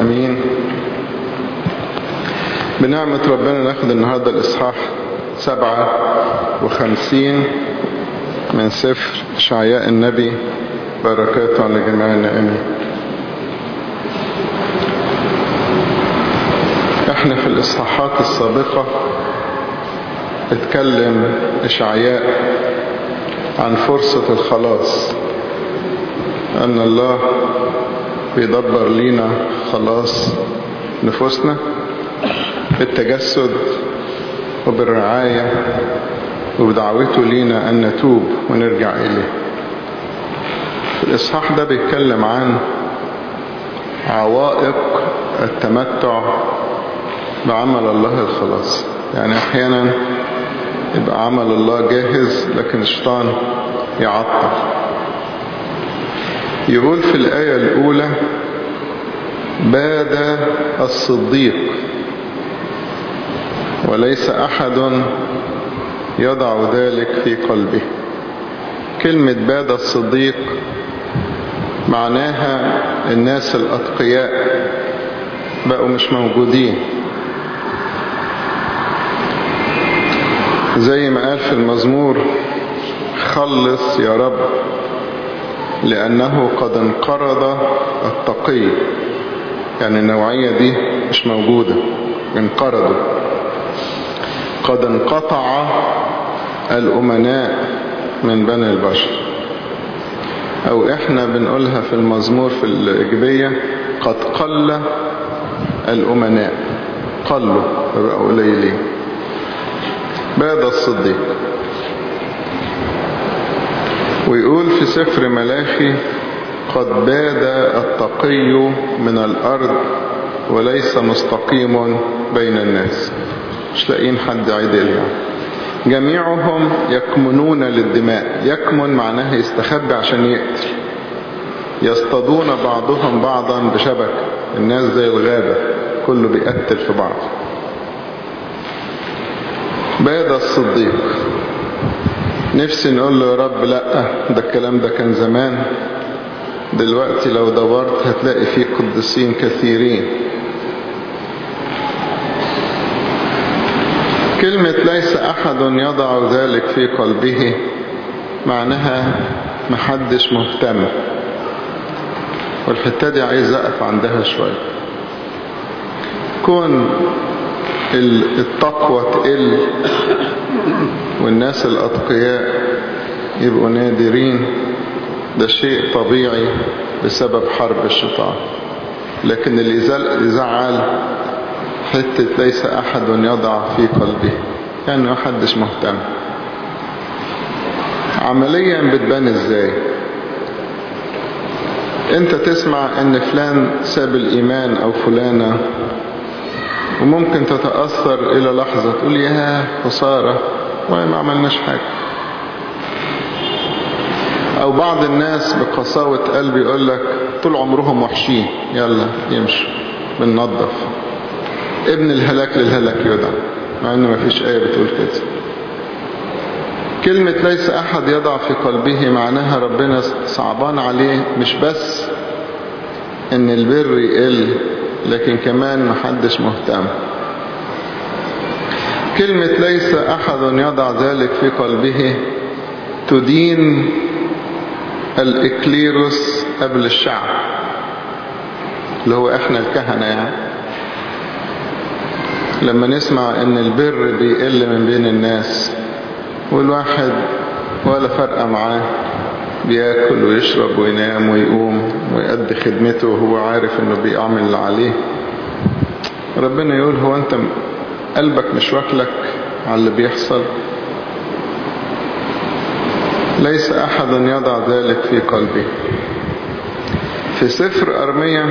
امين بنعمة ربنا ناخد النهاردة الاصحاح سبعة وخمسين من سفر شعياء النبي بركاته على جميعنا امين احنا في الاصحاحات السابقة اتكلم اشعياء عن فرصة الخلاص ان الله بيدبر لينا خلاص نفوسنا بالتجسد وبالرعاية وبدعوته لينا أن نتوب ونرجع إليه الإصحاح ده بيتكلم عن عوائق التمتع بعمل الله الخلاص يعني أحيانا يبقى عمل الله جاهز لكن الشيطان يعطل يقول في الآية الأولى باد الصديق وليس أحد يضع ذلك في قلبه كلمة باد الصديق معناها الناس الأتقياء بقوا مش موجودين زي ما قال في المزمور خلص يا رب لأنه قد انقرض التقي يعني النوعية دي مش موجودة انقرضوا قد انقطع الأمناء من بني البشر أو إحنا بنقولها في المزمور في الإجبية قد قل الأمناء قلوا بقوا قليلين باد الصديق ويقول في سفر ملاخي قد باد التقي من الأرض وليس مستقيم بين الناس مش لاقيين حد عدل يعني جميعهم يكمنون للدماء يكمن معناه يستخبي عشان يقتل يصطادون بعضهم بعضا بشبك الناس زي الغابة كله بيقتل في بعض باد الصديق نفسي نقول له يا رب لا ده الكلام ده كان زمان دلوقتي لو دورت هتلاقي فيه قديسين كثيرين كلمة ليس أحد يضع ذلك في قلبه معناها محدش مهتم والحتة دي عايز أقف عندها شوية كون التقوى تقل والناس الأتقياء يبقوا نادرين ده شيء طبيعي بسبب حرب الشيطان لكن اللي يزعل حتة ليس أحد يضع في قلبه يعني ما حدش مهتم عمليا بتبان ازاي انت تسمع ان فلان ساب الايمان او فلانة وممكن تتأثر الى لحظة تقول يا خسارة وما عملناش حاجة او بعض الناس بقساوة قلب يقول لك طول عمرهم وحشين يلا يمشوا بننظف ابن الهلاك للهلاك يدعى مع ان مفيش آية بتقول كده كلمة ليس أحد يضع في قلبه معناها ربنا صعبان عليه مش بس ان البر يقل لكن كمان محدش مهتم كلمة ليس أحد يضع ذلك في قلبه تدين الإكليروس قبل الشعب اللي هو احنا الكهنة يعني لما نسمع ان البر بيقل من بين الناس والواحد ولا فرق معاه بياكل ويشرب وينام ويقوم ويؤدي خدمته وهو عارف انه بيعمل اللي عليه ربنا يقول هو انت قلبك مش واكلك على اللي بيحصل ليس احد يضع ذلك في قلبه في سفر ارمية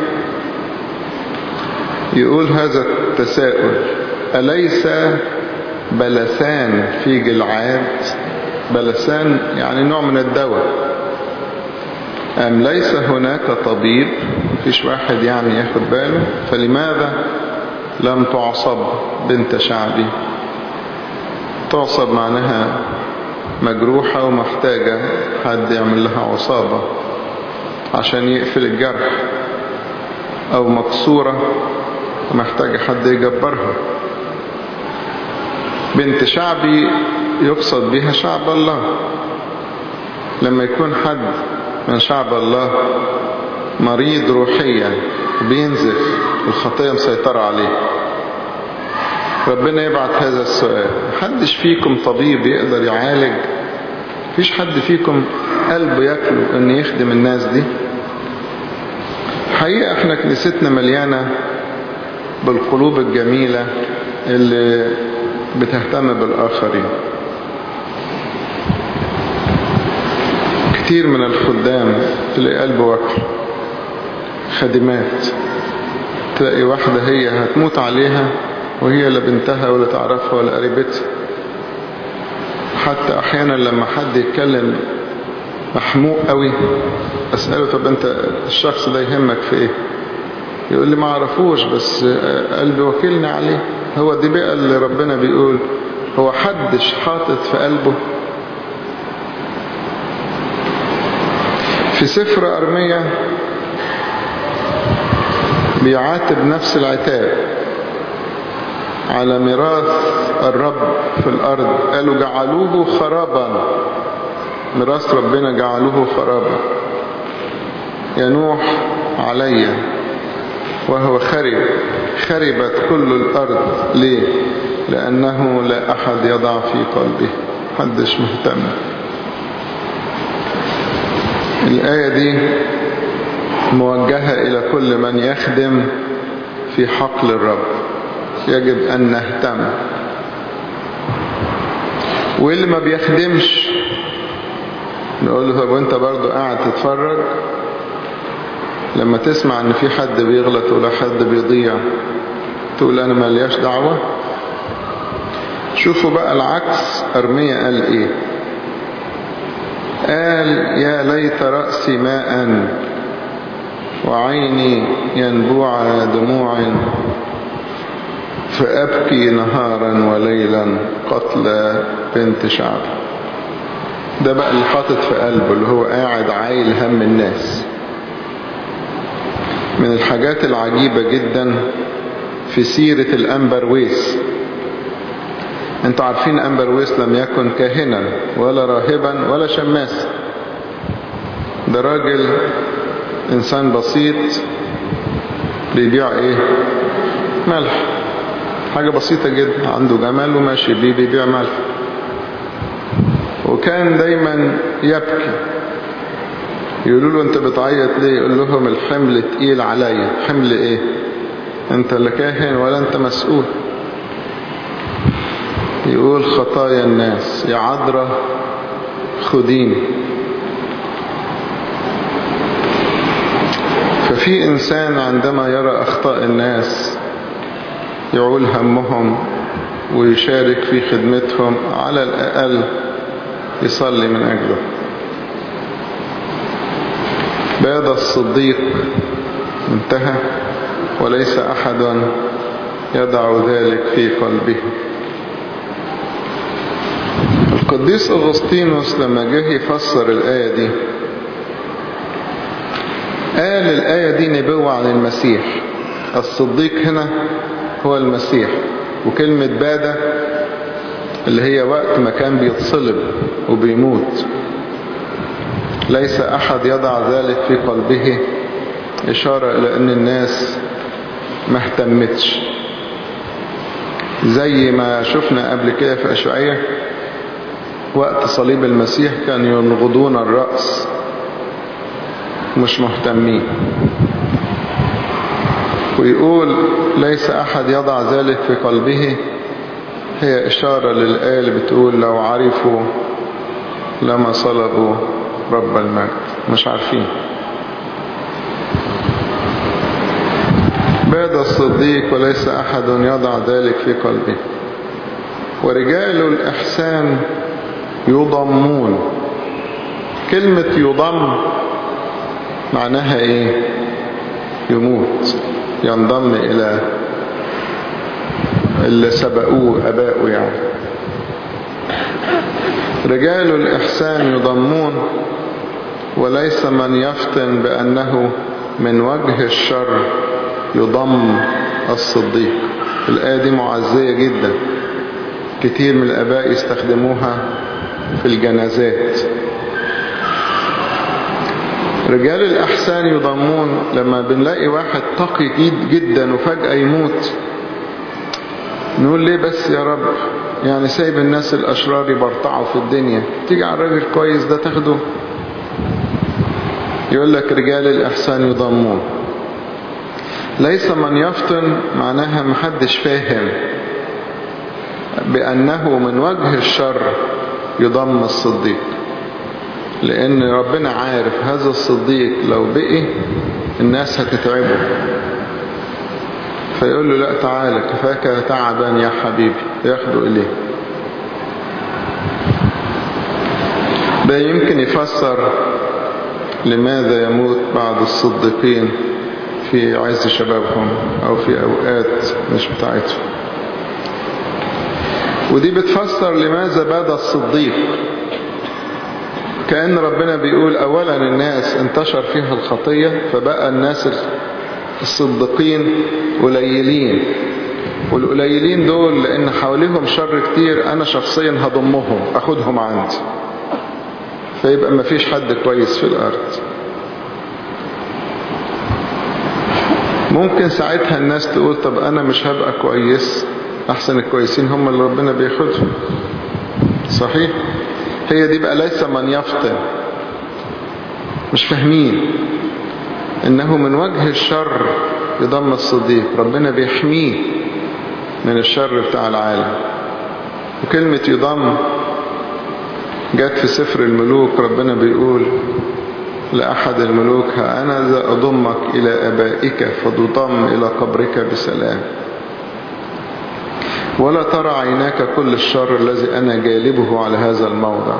يقول هذا التساؤل أليس بلسان في جلعاد بلسان يعني نوع من الدواء أم ليس هناك طبيب فيش واحد يعني ياخد باله فلماذا لم تعصب بنت شعبي تعصب معناها مجروحة ومحتاجة حد يعمل لها عصابة عشان يقفل الجرح أو مكسورة ومحتاجة حد يجبرها بنت شعبي يقصد بها شعب الله لما يكون حد من شعب الله مريض روحيا وبينزف الخطية مسيطرة عليه ربنا يبعت هذا السؤال محدش فيكم طبيب يقدر يعالج مفيش حد فيكم قلبه ياكله ان يخدم الناس دي حقيقة احنا كنيستنا مليانة بالقلوب الجميلة اللي بتهتم بالآخرين كتير من الخدام تلاقي قلبه واكل خادمات تلاقي واحدة هي هتموت عليها وهي لا بنتها ولا تعرفها ولا قريبتها حتى احيانا لما حد يتكلم محموق قوي اسأله طب انت الشخص ده يهمك في ايه يقول لي ما اعرفوش بس قلبي وكلني عليه هو دي بقى اللي ربنا بيقول هو حدش حاطط في قلبه في سفر أرمية بيعاتب نفس العتاب على ميراث الرب في الأرض قالوا جعلوه خرابا ميراث ربنا جعلوه خرابا ينوح علي وهو خرب خربت كل الأرض ليه لأنه لا أحد يضع في قلبه محدش مهتم الآية دي موجهة إلى كل من يخدم في حقل الرب يجب أن نهتم واللي ما بيخدمش نقول له طب وانت برضو قاعد تتفرج لما تسمع ان في حد بيغلط ولا حد بيضيع تقول انا ملياش دعوة شوفوا بقى العكس ارمية قال ايه قال يا ليت رأسي ماء وعيني ينبوع دموع فأبكي نهارا وليلا قتل بنت شعب ده بقى اللي حاطط في قلبه اللي هو قاعد عايل هم الناس من الحاجات العجيبة جدا في سيرة الأنبر ويس انتوا عارفين أنبر ويس لم يكن كاهنا ولا راهبا ولا شماس ده راجل إنسان بسيط بيبيع إيه ملح حاجة بسيطة جدا عنده جمال وماشي بيه بيبيع ملح وكان دايما يبكي يقولوا له انت بتعيط ليه يقول لهم الحمل تقيل عليا حمل ايه انت لا كاهن ولا انت مسؤول يقول خطايا الناس يا عذرة خديني ففي إنسان عندما يرى أخطاء الناس يعول همهم ويشارك في خدمتهم على الأقل يصلي من أجله باد الصديق انتهى وليس أحد يضع ذلك في قلبه القديس أغسطينوس لما جه يفسر الآية دي قال الآية دي نبوة عن المسيح الصديق هنا هو المسيح وكلمة بادة اللي هي وقت ما كان بيتصلب وبيموت ليس أحد يضع ذلك في قلبه إشارة إلى أن الناس ما اهتمتش زي ما شفنا قبل كده في أشعية وقت صليب المسيح كان ينغضون الرأس مش مهتمين ويقول ليس أحد يضع ذلك في قلبه هي إشارة للآية اللي بتقول لو عرفوا لما صلبوا رب المجد مش عارفين باد الصديق وليس أحد يضع ذلك في قلبه ورجال الإحسان يضمون كلمة يضم معناها ايه يموت ينضم الى اللي سبقوه اباؤه يعني رجال الاحسان يضمون وليس من يفتن بانه من وجه الشر يضم الصديق الآية دي معزية جدا كتير من الآباء يستخدموها في الجنازات رجال الأحسان يضمون لما بنلاقي واحد تقي جد جدا وفجأة يموت نقول ليه بس يا رب يعني سايب الناس الأشرار يبرطعوا في الدنيا تيجي على الراجل كويس ده تاخده يقول لك رجال الإحسان يضمون ليس من يفطن معناها محدش فاهم بأنه من وجه الشر يضم الصديق لأن ربنا عارف هذا الصديق لو بقي الناس هتتعبه فيقول له لا تعالى كفاك تعبا يا حبيبي ياخده إليه ده يمكن يفسر لماذا يموت بعض الصديقين في عز شبابهم أو في أوقات مش بتاعتهم ودي بتفسر لماذا بدا الصديق كأن ربنا بيقول أولا الناس انتشر فيها الخطية فبقى الناس الصديقين قليلين والقليلين دول لأن حواليهم شر كتير أنا شخصيا هضمهم أخدهم عندي فيبقى ما فيش حد كويس في الأرض ممكن ساعتها الناس تقول طب أنا مش هبقى كويس أحسن الكويسين هم اللي ربنا بياخدهم صحيح هي دي بقى ليس من يفطن مش فاهمين انه من وجه الشر يضم الصديق ربنا بيحميه من الشر بتاع العالم وكلمة يضم جت في سفر الملوك ربنا بيقول لأحد الملوك ها أنا ذا أضمك إلى أبائك فتضم إلى قبرك بسلام ولا ترى عيناك كل الشر الذي أنا جالبه على هذا الموضع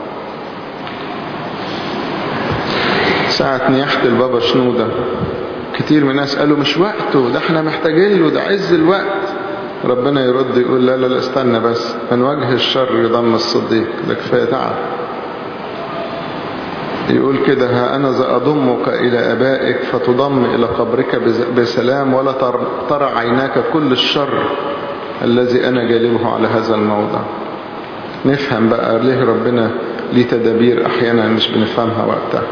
ساعة نياحة البابا شنودة كتير من الناس قالوا مش وقته ده احنا محتاجين له ده عز الوقت ربنا يرد يقول لا لا لا استنى بس من وجه الشر يضم الصديق ده كفاية تعب يقول كده ها أنا ذا أضمك إلى أبائك فتضم إلى قبرك بسلام ولا ترى عيناك كل الشر الذي أنا جالبه على هذا الموضع نفهم بقى ليه ربنا ليه تدابير أحيانا مش بنفهمها وقتها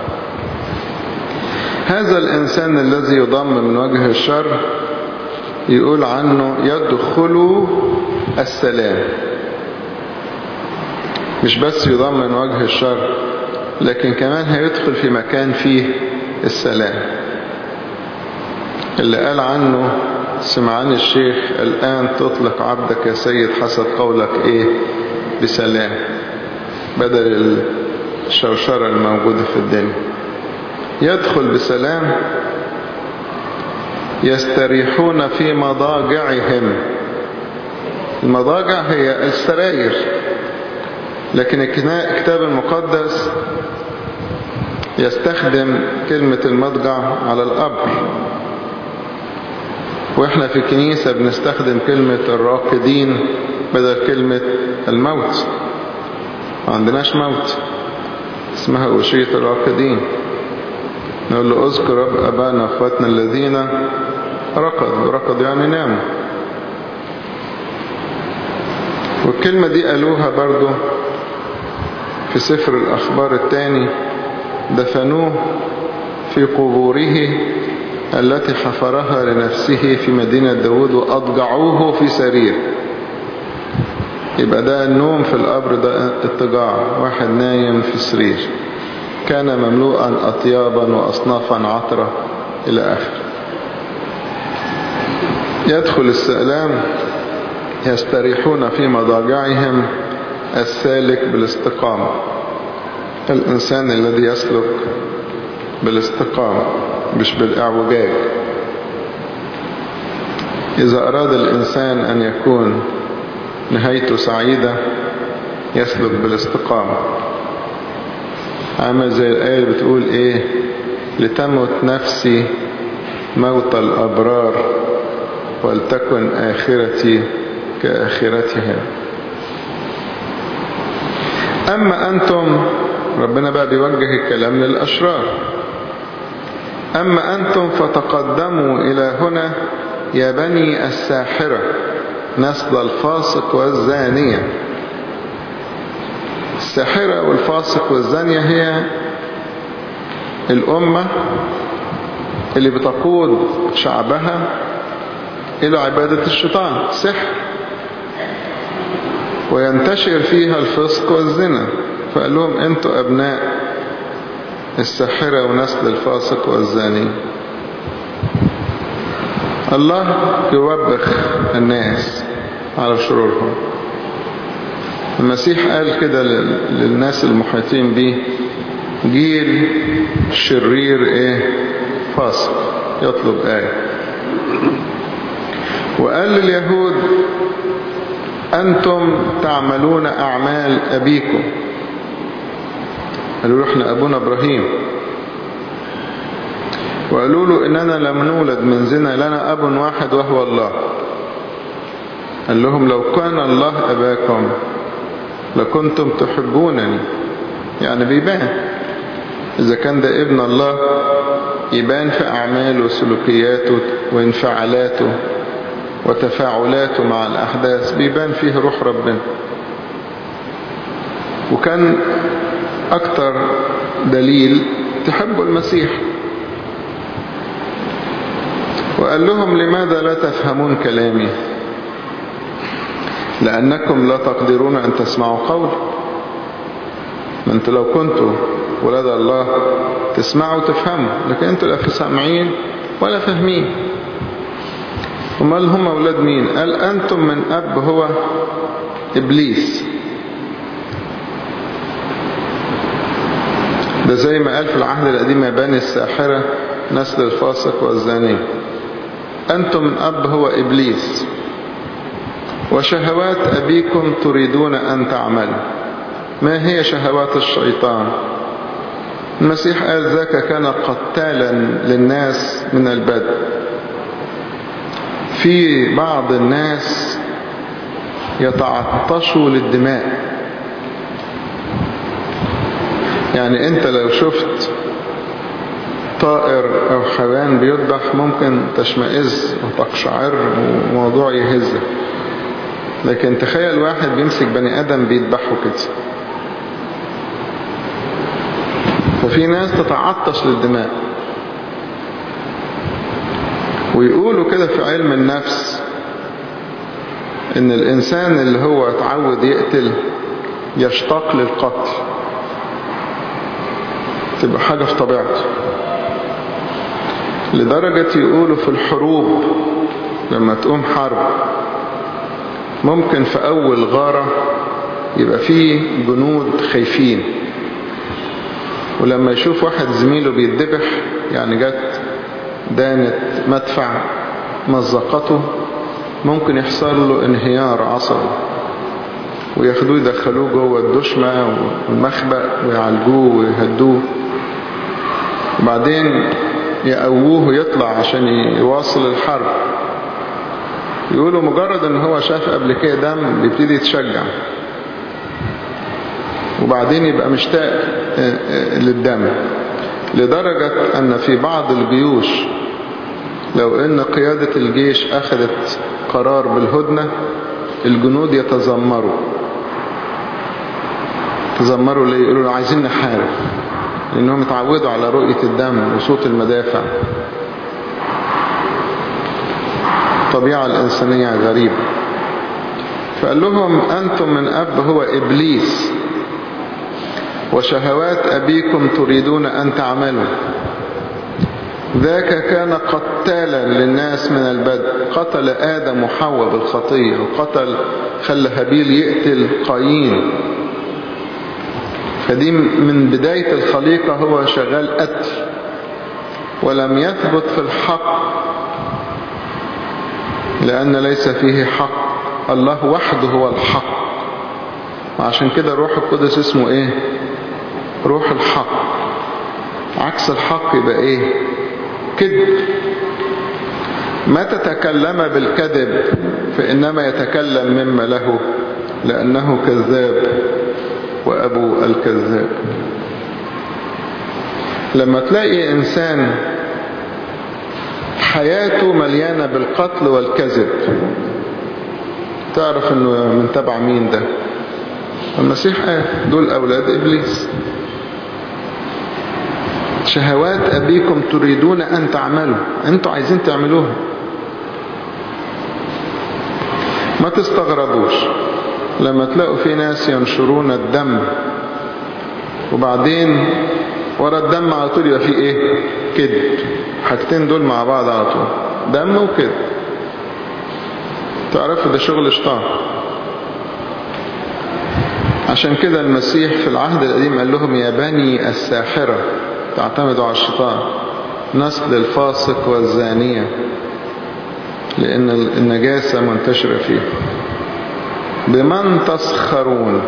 هذا الإنسان الذي يضم من وجه الشر يقول عنه يدخل السلام مش بس يضم من وجه الشر لكن كمان هيدخل في مكان فيه السلام اللي قال عنه سمعان الشيخ الآن تطلق عبدك يا سيد حسب قولك ايه بسلام بدل الشوشرة الموجودة في الدنيا يدخل بسلام يستريحون في مضاجعهم المضاجع هي السراير لكن الكتاب المقدس يستخدم كلمة المضجع على القبر واحنا في الكنيسة بنستخدم كلمة الراقدين بدل كلمة الموت ما عندناش موت اسمها وشية الراقدين نقول له اذكر رب أبانا أخواتنا الذين رقدوا رقدوا يعني ناموا والكلمة دي قالوها برضو في سفر الأخبار الثاني دفنوه في قبوره التي حفرها لنفسه في مدينة داود وأضجعوه في سرير يبقى ده النوم في القبر ده اضطجاع واحد نايم في سرير كان مملوءا أطيابا وأصنافا عطرة إلى آخر يدخل السلام يستريحون في مضاجعهم السالك بالاستقامة الإنسان الذي يسلك بالاستقامة مش بالإعوجاج إذا أراد الإنسان أن يكون نهايته سعيدة يسلك بالاستقامة عامل زي الآية اللي بتقول إيه لتمت نفسي موت الأبرار ولتكن آخرتي كآخرتهم أما أنتم ربنا بقى بيوجه الكلام للأشرار أما أنتم فتقدموا إلى هنا يا بني الساحرة نسل الفاسق والزانية الساحرة والفاسق والزانية هي الأمة اللي بتقود شعبها إلى عبادة الشيطان سحر وينتشر فيها الفسق والزنا فقال لهم أنتوا أبناء الساحرة ونسل الفاسق والزاني الله يوبخ الناس على شرورهم المسيح قال كده للناس المحيطين به جيل شرير ايه فاسق يطلب آية وقال لليهود أنتم تعملون أعمال أبيكم قالوا له احنا أبونا إبراهيم وقالوا له إننا لم نولد من زنا لنا أب واحد وهو الله قال لهم لو كان الله أباكم لكنتم تحبونني يعني بيبان إذا كان ده ابن الله يبان في أعماله وسلوكياته وانفعالاته وتفاعلاته مع الأحداث بيبان فيه روح ربنا وكان أكتر دليل تحبوا المسيح وقال لهم لماذا لا تفهمون كلامي لأنكم لا تقدرون أن تسمعوا قولي ما انتوا لو كنتوا ولاد الله تسمعوا وتفهموا لكن انتوا لا سامعين ولا فاهمين امال هم اولاد مين قال انتم من اب هو ابليس ده زي ما قال في العهد القديم يا بني الساحرة نسل الفاسق والزاني أنتم من أب هو إبليس وشهوات أبيكم تريدون أن تعملوا ما هي شهوات الشيطان المسيح قال ذاك كان قتالا للناس من البدء في بعض الناس يتعطشوا للدماء يعني انت لو شفت طائر او حيوان بيذبح ممكن تشمئز وتقشعر وموضوع يهزك لكن تخيل واحد بيمسك بني ادم بيذبحه كده ففي ناس تتعطش للدماء ويقولوا كده في علم النفس ان الانسان اللي هو اتعود يقتل يشتاق للقتل تبقى حاجة في طبيعته لدرجة يقولوا في الحروب لما تقوم حرب ممكن في أول غارة يبقى فيه جنود خايفين ولما يشوف واحد زميله بيتذبح يعني جت دانت مدفع مزقته ممكن يحصل له انهيار عصبي وياخدوه يدخلوه جوه الدشمة والمخبأ ويعالجوه ويهدوه وبعدين يقووه يطلع عشان يواصل الحرب يقولوا مجرد ان هو شاف قبل كده دم بيبتدي يتشجع وبعدين يبقى مشتاق للدم لدرجة ان في بعض الجيوش لو ان قيادة الجيش اخذت قرار بالهدنة الجنود يتذمروا تذمروا ليه يقولوا عايزين نحارب لانهم اتعودوا على رؤية الدم وصوت المدافع الطبيعة الإنسانية غريبة فقال لهم أنتم من أب هو إبليس وشهوات أبيكم تريدون أن تعملوا ذاك كان قتالا للناس من البدء قتل آدم وحواء بالخطية وقتل خلى هابيل يقتل قايين فدي من بداية الخليقة هو شغال قتل ولم يثبت في الحق لأن ليس فيه حق الله وحده هو الحق وعشان كده الروح القدس اسمه ايه روح الحق عكس الحق يبقى ايه كذب ما تتكلم بالكذب فإنما يتكلم مما له لأنه كذاب وأبو الكذاب لما تلاقي إنسان حياته مليانة بالقتل والكذب تعرف انه من تبع مين ده المسيح قال دول اولاد ابليس شهوات ابيكم تريدون ان تعملوا انتوا عايزين تعملوها ما تستغربوش لما تلاقوا في ناس ينشرون الدم وبعدين ورا الدم على طول يبقى فيه ايه كذب حاجتين دول مع بعض على طول دم وكذب تعرفوا ده شغل شيطان عشان كده المسيح في العهد القديم قال لهم يا بني الساحرة تعتمدوا على الشيطان نسل الفاسق والزانية لأن النجاسة منتشرة فيه بمن تسخرون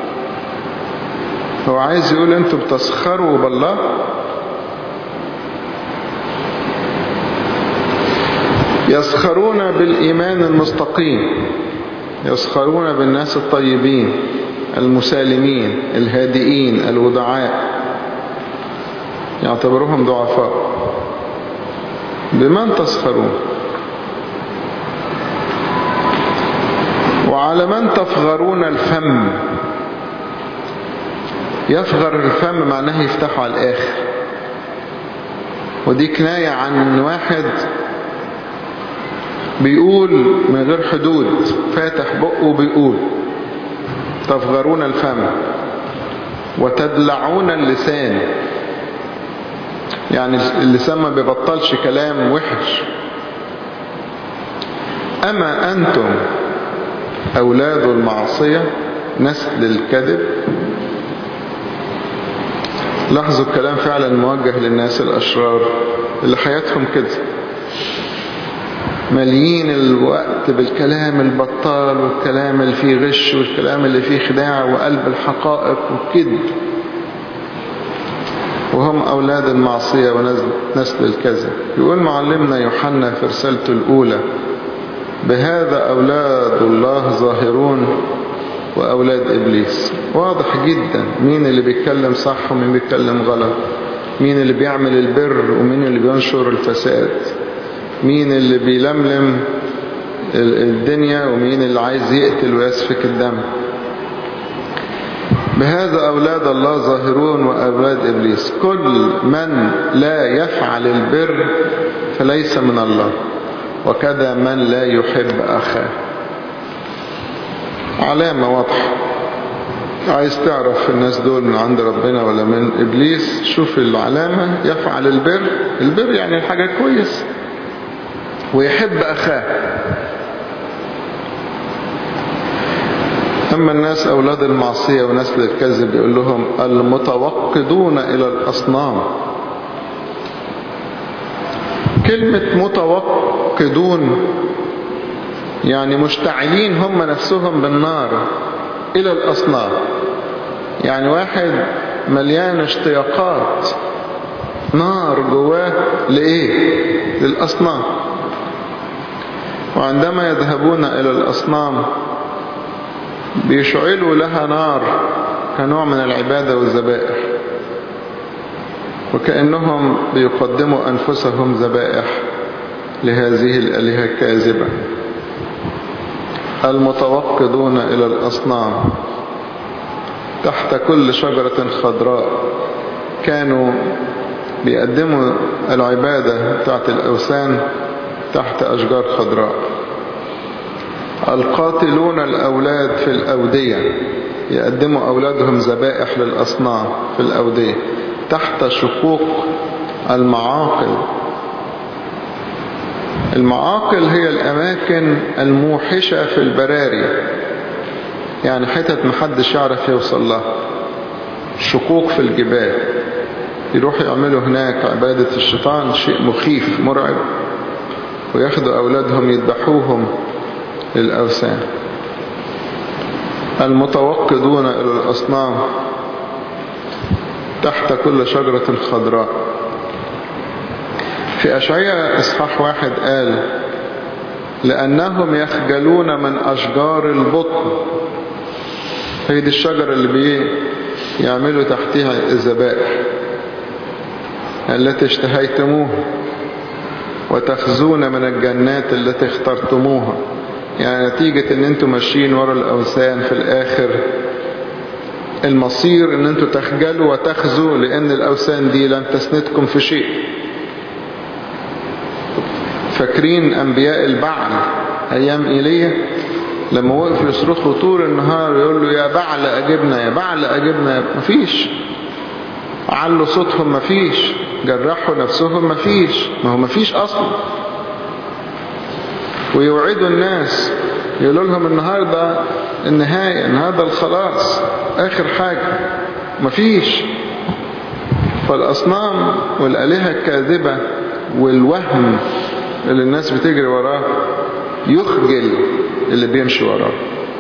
هو عايز يقول انتوا بتسخروا بالله يسخرون بالإيمان المستقيم يسخرون بالناس الطيبين المسالمين الهادئين الودعاء يعتبروهم ضعفاء بمن تسخرون وعلى من تفغرون الفم يفغر الفم معناه يفتحه على الآخر ودي كناية عن واحد بيقول من غير حدود فاتح بقه بيقول تفغرون الفم وتدلعون اللسان يعني اللسان ما بيبطلش كلام وحش أما أنتم أولاد المعصية نسل الكذب لاحظوا الكلام فعلا موجه للناس الأشرار اللي حياتهم كده مليين الوقت بالكلام البطال والكلام اللي فيه غش والكلام اللي فيه خداع وقلب الحقائق وكذب وهم أولاد المعصية ونسل الكذب يقول معلمنا يوحنا في رسالته الأولى بهذا أولاد الله ظاهرون وأولاد إبليس واضح جدا مين اللي بيتكلم صح ومين بيتكلم غلط مين اللي بيعمل البر ومين اللي بينشر الفساد مين اللي بيلملم الدنيا ومين اللي عايز يقتل ويسفك الدم بهذا أولاد الله ظاهرون وأولاد إبليس كل من لا يفعل البر فليس من الله وكذا من لا يحب أخاه علامة واضحة عايز تعرف الناس دول من عند ربنا ولا من إبليس شوف العلامة يفعل البر البر يعني الحاجة كويس ويحب أخاه أما الناس أولاد المعصية ونسل الكذب يقول لهم المتوقدون إلى الأصنام كلمة متوقدون يعني مشتعلين هم نفسهم بالنار إلى الأصنام يعني واحد مليان اشتياقات نار جواه لإيه للأصنام وعندما يذهبون إلى الأصنام بيشعلوا لها نار كنوع من العبادة والذبائح وكأنهم بيقدموا أنفسهم ذبائح لهذه الآلهة الكاذبة المتوقدون إلى الأصنام تحت كل شجرة خضراء كانوا بيقدموا العبادة بتاعت الأوثان تحت أشجار خضراء القاتلون الأولاد في الأودية يقدموا أولادهم ذبائح للأصنام في الأودية تحت شقوق المعاقل المعاقل هي الأماكن الموحشة في البراري يعني حتت محدش يعرف يوصل لها شقوق في الجبال يروحوا يعملوا هناك عبادة الشيطان شيء مخيف مرعب وياخدوا أولادهم يذبحوهم للأوثان المتوقدون إلى الأصنام تحت كل شجرة خضراء في أشعياء إصحاح واحد قال لأنهم يخجلون من أشجار البطن هي دي الشجرة اللي بي يعملوا تحتها الذبائح التي اشتهيتموها وتخزون من الجنات التي اخترتموها يعني نتيجة ان انتم ماشيين ورا الاوثان في الاخر المصير ان انتم تخجلوا وتخزوا لان الاوثان دي لن تسندكم في شيء فاكرين انبياء البعل ايام ايليا لما وقفوا يصرخوا طول النهار يقول له يا بعل اجبنا يا بعل اجبنا يا مفيش علوا صوتهم مفيش جرحوا نفسهم مفيش ما هو مفيش اصلا ويوعدوا الناس يقولوا لهم النهاردة النهاية النهاردة الخلاص اخر حاجة مفيش فالاصنام والالهة الكاذبة والوهم اللي الناس بتجري وراه يخجل اللي بيمشي وراه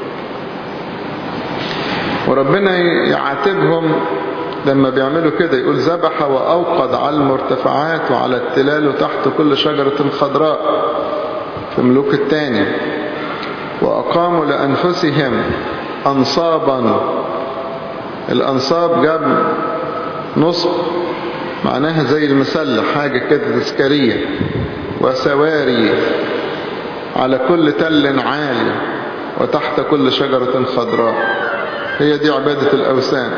وربنا يعاتبهم لما بيعملوا كده يقول ذبح وأوقد على المرتفعات وعلى التلال وتحت كل شجرة خضراء في ملوك الثاني وأقاموا لأنفسهم أنصابا الأنصاب جاب نصب معناها زي المسلة حاجة كده تذكارية وسواري على كل تل عالي وتحت كل شجرة خضراء هي دي عبادة الأوثان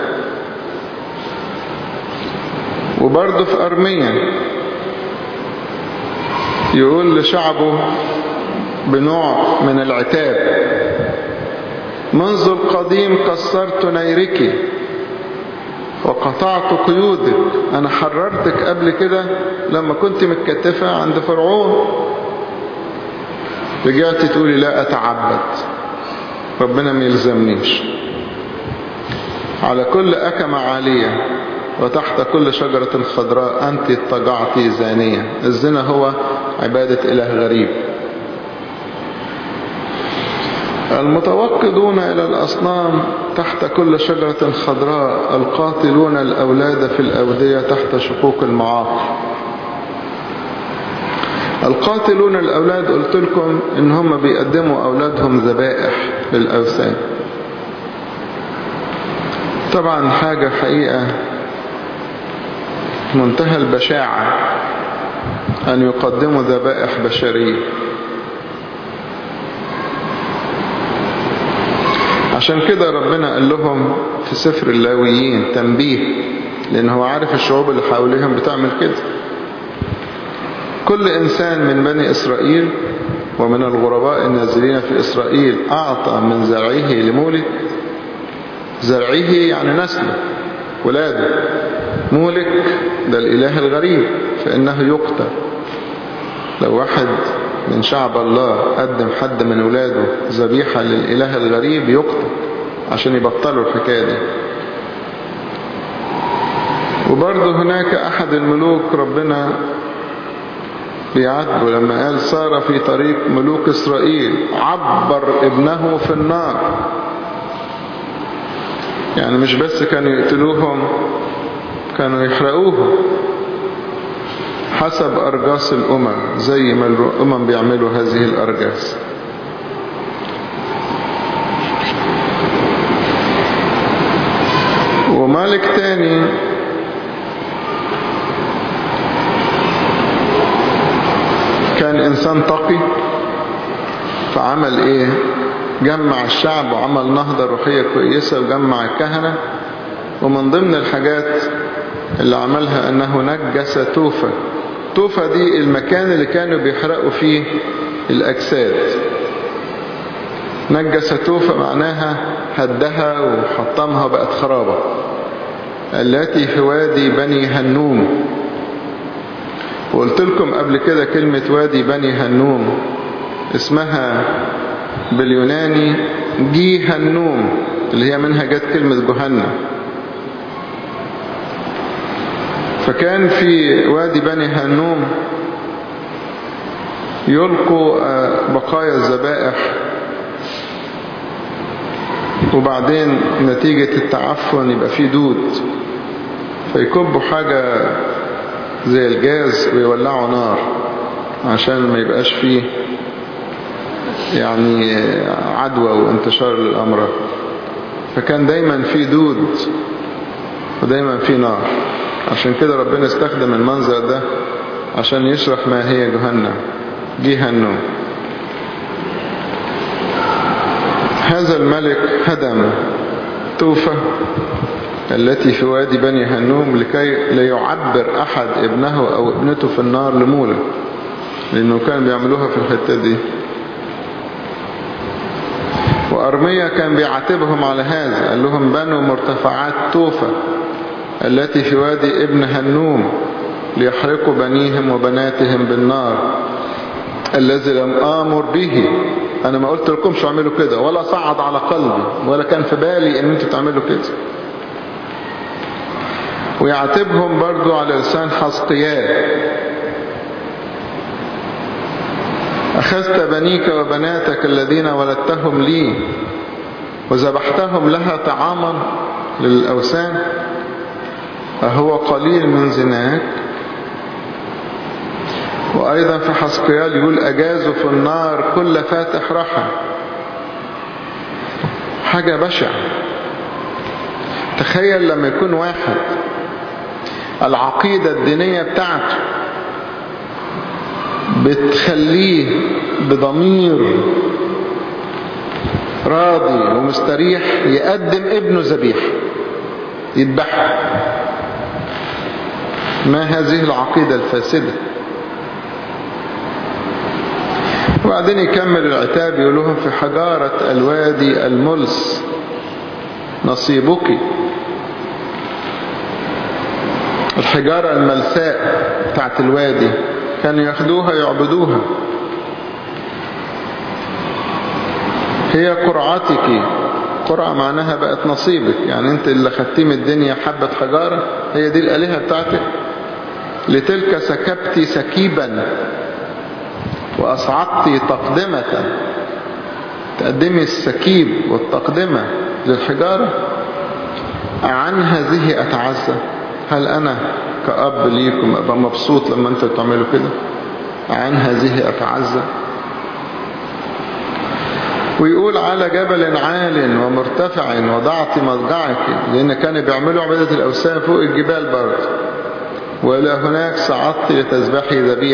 وبرضه في أرميا يقول لشعبه بنوع من العتاب منذ القديم كسرت نيرك وقطعت قيودك أنا حررتك قبل كده لما كنت متكتفة عند فرعون رجعت تقولي لا أتعبد ربنا ما يلزمنيش على كل أكمة عالية وتحت كل شجرة خضراء أنت اضطجعت زانية الزنا هو عبادة إله غريب المتوقدون إلى الأصنام تحت كل شجرة خضراء القاتلون الأولاد في الأودية تحت شقوق المعاقل القاتلون الأولاد قلت لكم إن هم بيقدموا أولادهم ذبائح للأوثان طبعا حاجة حقيقة منتهى البشاعة أن يقدموا ذبائح بشرية عشان كده ربنا قال لهم في سفر اللاويين تنبيه لأن هو عارف الشعوب اللي حواليهم بتعمل كده كل إنسان من بني إسرائيل ومن الغرباء النازلين في إسرائيل أعطى من زرعه لمولك زرعه يعني نسله ولاده مولك ده الإله الغريب فإنه يقتل لو واحد من شعب الله قدم حد من ولاده ذبيحة للإله الغريب يقتل عشان يبطلوا الحكاية دي وبرضه هناك أحد الملوك ربنا بيعاتبه لما قال صار في طريق ملوك إسرائيل عبر ابنه في النار يعني مش بس كانوا يقتلوهم كانوا يحرقوهم حسب أرجاس الأمم زي ما الأمم بيعملوا هذه الأرجاس ومالك تاني كان إنسان تقي فعمل إيه جمع الشعب وعمل نهضة روحية كويسة وجمع الكهنة ومن ضمن الحاجات اللي عملها أنه نجس توفة توفة دي المكان اللي كانوا بيحرقوا فيه الأجساد نجس توفة معناها هدها وحطمها بقت خرابة التي في وادي بني هنوم وقلت لكم قبل كده كلمة وادي بني هنوم اسمها باليوناني جي هنوم اللي هي منها جت كلمة جهنم فكان في وادي بني هنوم يلقوا بقايا الذبائح وبعدين نتيجة التعفن يبقى فيه دود فيكبوا حاجة زي الجاز ويولعوا نار عشان ما يبقاش فيه يعني عدوى وانتشار للأمراض فكان دايما في دود ودايما في نار عشان كده ربنا استخدم المنظر ده عشان يشرح ما هي جهنم جهنم هذا الملك هدم توفة التي في وادي بني هنوم لكي لا يعبر أحد ابنه أو ابنته في النار لمولى لأنه كان بيعملوها في الحتة دي وأرميا كان بيعاتبهم على هذا قال لهم بنوا مرتفعات توفة التي في وادي ابن هنوم ليحرقوا بنيهم وبناتهم بالنار الذي لم آمر به أنا ما قلت لكم شو اعملوا كده ولا صعد على قلبي ولا كان في بالي أن انتوا تعملوا كده ويعاتبهم برضو على لسان حسقيال أخذت بنيك وبناتك الذين ولدتهم لي وذبحتهم لها طعاما للأوثان أهو قليل من زناك وأيضا في حسقيال يقول أجازوا في النار كل فاتح رحم حاجة بشعة تخيل لما يكون واحد العقيدة الدينية بتاعته بتخليه بضمير راضي ومستريح يقدم ابنه ذبيح يذبحه ما هذه العقيدة الفاسدة وبعدين يكمل العتاب يقول لهم في حجارة الوادي الملس نصيبك الحجارة الملساء بتاعت الوادي كانوا ياخدوها يعبدوها هي قرعتك قرعة معناها بقت نصيبك يعني انت اللي خدتيه من الدنيا حبة حجارة هي دي الآلهة بتاعتك لتلك سكبت سكيبا وأصعدت تقدمة تقدمي السكيب والتقدمة للحجارة عن هذه أتعزى هل أنا كأب ليكم أبقى مبسوط لما أنتوا تعملوا كده عن هذه أتعزى ويقول على جبل عال ومرتفع وضعت مضجعك لأن كانوا بيعملوا عبادة الأوثان فوق الجبال برضه وإلى هناك صعدت لتذبحي ذبيح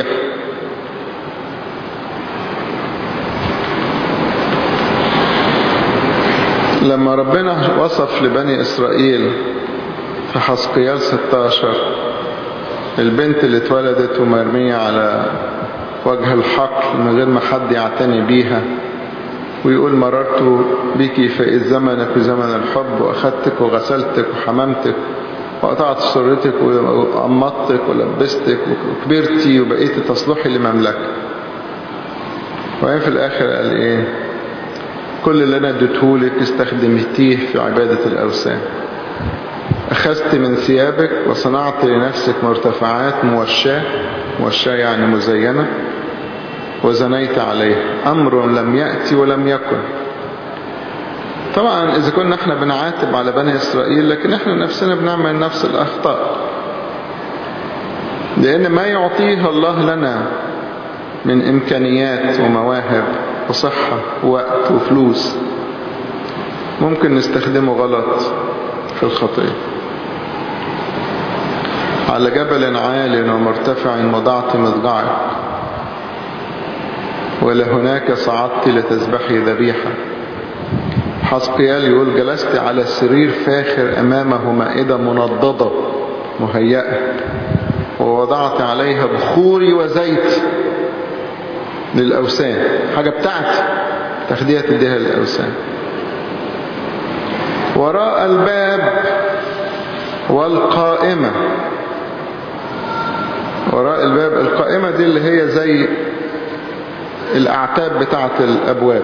لما ربنا وصف لبني إسرائيل في حسقيال 16 البنت اللي اتولدت ومرمية على وجه الحقل من غير ما حد يعتني بيها ويقول مررت بك في زمنك في زمن الحب وأخذتك وغسلتك وحممتك وقطعت سرتك وأمضتك ولبستك وكبرتي وبقيت تصلحي لمملكة وبعدين في الآخر قال إيه كل اللي أنا اديتهولك استخدمتيه في عبادة الأوثان أخذت من ثيابك وصنعت لنفسك مرتفعات موشاة موشاة يعني مزينة وزنيت عليه أمر لم يأتي ولم يكن طبعا إذا كنا احنا بنعاتب على بني إسرائيل لكن احنا نفسنا بنعمل نفس الأخطاء لأن ما يعطيه الله لنا من إمكانيات ومواهب وصحة ووقت وفلوس ممكن نستخدمه غلط في الخطيئة على جبل عال ومرتفع وضعت مضجعك ولهناك صعدت لتذبحي ذبيحة حسقيال يقول جلست على سرير فاخر أمامه مائدة منضدة مهيئة ووضعت عليها بخوري وزيت للأوسان حاجة بتاعتي تاخديها تديها للأوسان وراء الباب والقائمة وراء الباب القائمة دي اللي هي زي الأعتاب بتاعة الأبواب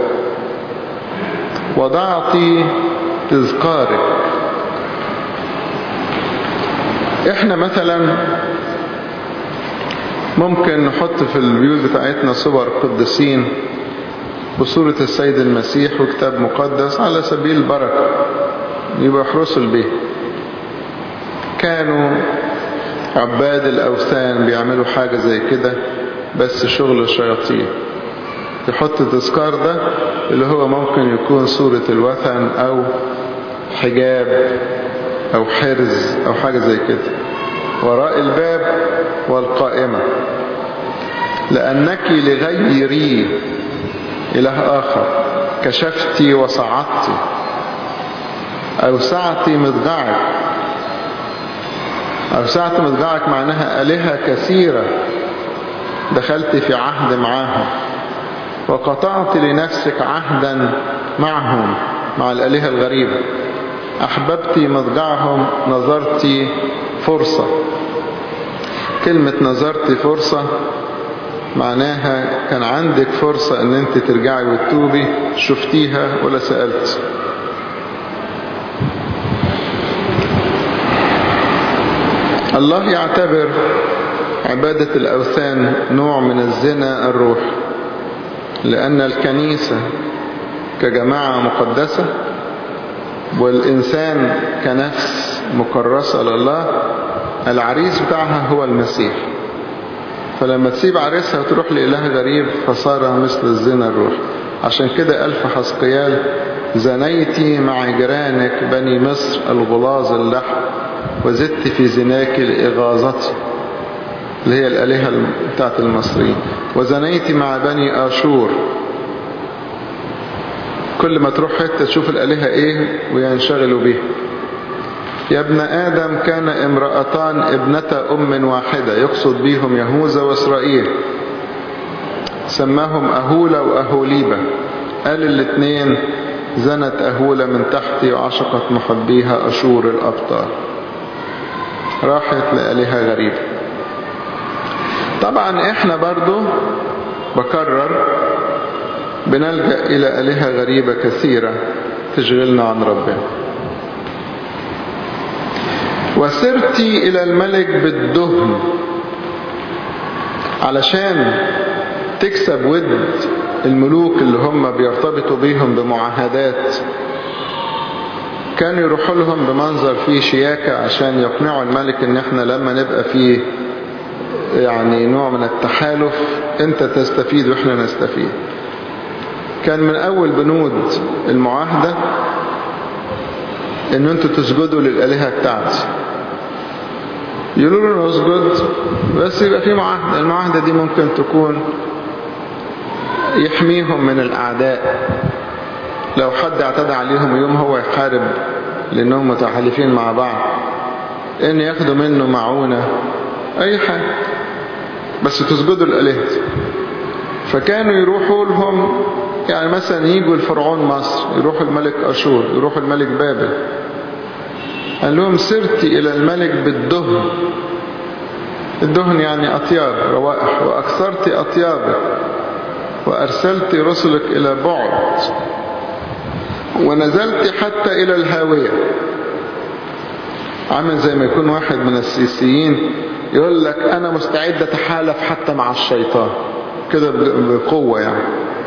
وضعت تذكارك احنا مثلا ممكن نحط في البيوت بتاعتنا صور قدسين بصورة السيد المسيح وكتاب مقدس على سبيل البركة يبقى يحرسوا البيت كانوا عباد الأوثان بيعملوا حاجة زي كده بس شغل الشياطين يحط التذكار ده اللي هو ممكن يكون صورة الوثن أو حجاب أو حرز أو حاجة زي كده وراء الباب والقائمة لأنك لغيري إله آخر كشفتي وصعدتي أوسعتي مضجعك أوسعت مضجعك معناها آلهة كثيرة دخلت في عهد معاهم وقطعت لنفسك عهدا معهم مع الآلهة الغريبة أحببت مضجعهم نظرت فرصة كلمة نظرت فرصة معناها كان عندك فرصة ان انت ترجعي وتتوبي شفتيها ولا سألت الله يعتبر عبادة الأوثان نوع من الزنا الروح لأن الكنيسة كجماعة مقدسة والإنسان كنفس مكرسة لله العريس بتاعها هو المسيح فلما تسيب عريسها وتروح لإله غريب فصار مثل الزنا الروح عشان كده ألف حسقيال زنيتي مع جيرانك بني مصر الغلاظ اللحم وزدت في زناك لإغاظتي اللي هي الآلهة بتاعت المصريين وزنيت مع بني آشور كل ما تروح حتة تشوف الآلهة ايه وينشغلوا بيها يا ابن آدم كان امرأتان ابنة أم واحدة يقصد بيهم يهوذا وإسرائيل سماهم أهولة وأهوليبة قال الاثنين زنت أهولة من تحتي وعشقت محبيها أشور الأبطال راحت لآلهة غريبة طبعا احنا برضو بكرر بنلجأ إلى آلهة غريبة كثيرة تشغلنا عن ربنا وسرتي إلى الملك بالدهن علشان تكسب ود الملوك اللي هم بيرتبطوا بيهم بمعاهدات كانوا يروحوا لهم بمنظر فيه شياكة عشان يقنعوا الملك ان احنا لما نبقى فيه يعني نوع من التحالف انت تستفيد واحنا نستفيد كان من اول بنود المعاهدة ان انتوا تسجدوا للالهة بتاعتي يقولوا له نسجد بس يبقى في معاهدة المعاهدة دي ممكن تكون يحميهم من الاعداء لو حد اعتدى عليهم يوم هو يحارب لانهم متحالفين مع بعض ان ياخدوا منه معونة اي حاجة بس تسجدوا الالهة فكانوا يروحوا لهم يعني مثلا يجوا الفرعون مصر يروحوا الملك أشور يروحوا الملك بابل قال لهم سرت إلى الملك بالدهن الدهن يعني أطياب روائح وأكثرت أطيابك وأرسلت رسلك إلى بعد ونزلت حتى إلى الهاوية عامل زي ما يكون واحد من السيسيين يقول لك أنا مستعد أتحالف حتى مع الشيطان كده بقوة يعني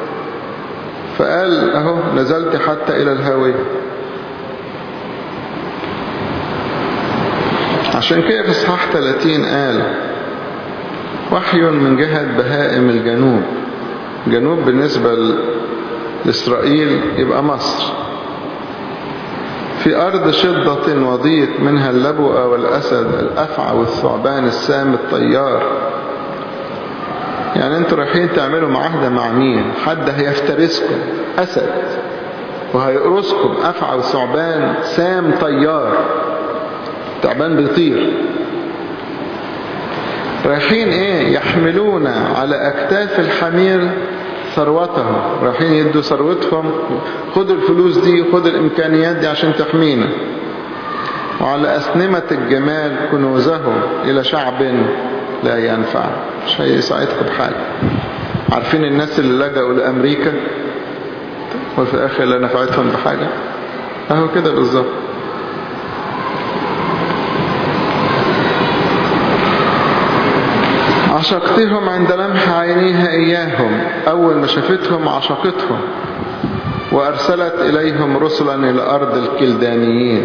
فقال اهو نزلت حتى الى الهاوية عشان كده في اصحاح 30 قال وحي من جهة بهائم الجنوب جنوب بالنسبة لإسرائيل يبقى مصر في أرض شدة وضيق منها اللبؤة والأسد الأفعى والثعبان السام الطيار يعني انتوا رايحين تعملوا معاهدة مع مين حد هيفترسكم أسد وهيقرصكم أفعى وثعبان سام طيار تعبان بيطير رايحين ايه يحملون على أكتاف الحمير ثروتهم رايحين يدوا ثروتهم خدوا الفلوس دي خدوا الإمكانيات دي عشان تحمينا وعلى أسنمة الجمال كنوزهم إلى شعب لا ينفع مش هيساعدكم بحاجة عارفين الناس اللي لجأوا لأمريكا وفي الآخر لا نفعتهم بحاجة اهو كده بالظبط عشقتهم عند لمح عينيها إياهم أول ما شافتهم عشقتهم وأرسلت إليهم رسلا إلى أرض الكلدانيين